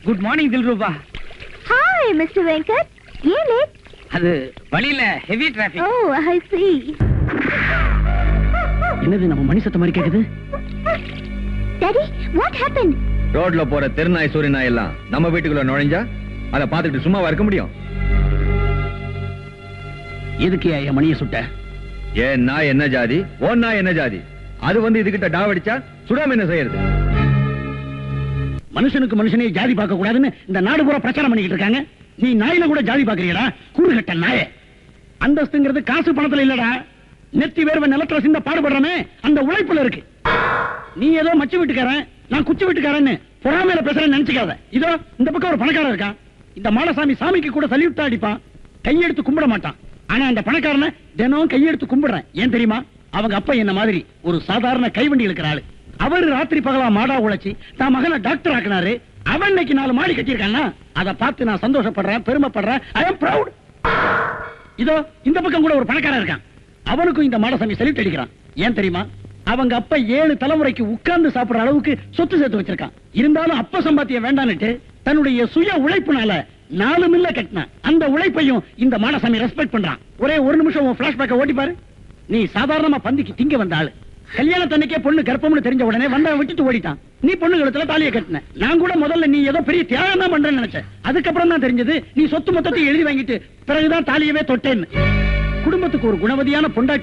good morning Dilruba hi mister Venkat ஏன் late அது வழியில heavy oh traffic I see என்னது நம்ம மணி சத்த மாதிரி கேக்குது டாடி வாட் happened ரோட்ல போற தெருநாய் சூரிய நாய் எல்லாம் நம்ம வீட்டுக்குள்ள நுழைஞ்சா அதை பார்த்துட்டு சும்மாவா இருக்க முடியும் எதுக்கு என் மணியை சுட்ட ஏன் நாய் என்ன ஜாதி ஓன் நாய் என்ன ஜாதி அது வந்து இதுகிட்ட டாவடிச்சா சுடாம என்ன செய்யறது மனுஷனுக்கு மனுஷனே ஜாதி பார்க்க கூடாதுன்னு இந்த நாடு பூரா பிரச்சாரம் பண்ணிக்கிட்டு இருக்காங்க நீ நாயில கூட ஜாதி பாக்குறீடா கூறுகட்ட நாய அந்தஸ்துங்கிறது காசு பணத்துல இல்லடா நெத்தி வேர்வை நிலத்துல சிந்த பாடுபடுறமே அந்த உழைப்புல இருக்கு நீ ஏதோ மச்சு வீட்டுக்காரன் நான் குச்சி வீட்டுக்காரன்னு பொறாமையில பேசுறேன்னு நினைச்சுக்காத இதோ இந்த பக்கம் ஒரு பணக்காரன் இருக்கான் இந்த மாடசாமி சாமிக்கு கூட சல்யூட்டா அடிப்பான் கையெடுத்து கும்பிட மாட்டான் ஆனா அந்த பணக்காரனை தினம் கையெடுத்து கும்பிடுறேன் ஏன் தெரியுமா அவங்க அப்பா என்ன மாதிரி ஒரு சாதாரண கைவண்டி இருக்கிற ஆளு அவரு ராத்திரி பகலா மாடா உழைச்சி தான் மகனை டாக்டர் ஆக்குனாரு அவன் இன்னைக்கு நாலு மாடி கட்டியிருக்கான்னா அதை பார்த்து நான் சந்தோஷப்படுறேன் பெருமைப்படுறேன் ஐ எம் proud இதோ இந்த பக்கம் கூட ஒரு பணக்காரன் இருக்கான் அவனுக்கும் இந்த மாடசாமி செலிட் அடிக்கிறான் ஏன் தெரியுமா அவங்க அப்பா ஏழு தலைமுறைக்கு உட்கார்ந்து சாப்பிடுற அளவுக்கு சொத்து சேர்த்து வச்சிருக்கான் இருந்தாலும் அப்ப சம்பாத்தியம் வேண்டான்னுட்டு தன்னுடைய சுய உழைப்புனால நாலு மில்ல கட்டினான் அந்த உழைப்பையும் இந்த மாடசாமி ரெஸ்பெக்ட் பண்றான் ஒரே ஒரு நிமிஷம் உன் பிளாஷ்பேக்க ஓட்டி பாரு நீ சாதாரணமா பந்திக்கு திங்க வந்த ஆளு கல்யாணத்தன்னைக்கே பொண்ணு கர்ப்பம்னு தெரிஞ்ச உடனே வந்தவன் விட்டுட்டு ஓடிட்டான் நீ பொண்ணு கழுத்துல தாலியை கட்டின நான் கூட முதல்ல நீ ஏதோ பெரிய தியாகம் தான் பண்றேன்னு நினைச்சேன் அதுக்கப்புறம் தான் தெரிஞ்சது நீ சொத்து மொத்தத்தை எழுதி வாங்கிட்டு பிறகுதான் தாலியவே தொட்டேன்னு குடும்பத்துக்கு ஒரு குணவதியான பொண்டாட்டி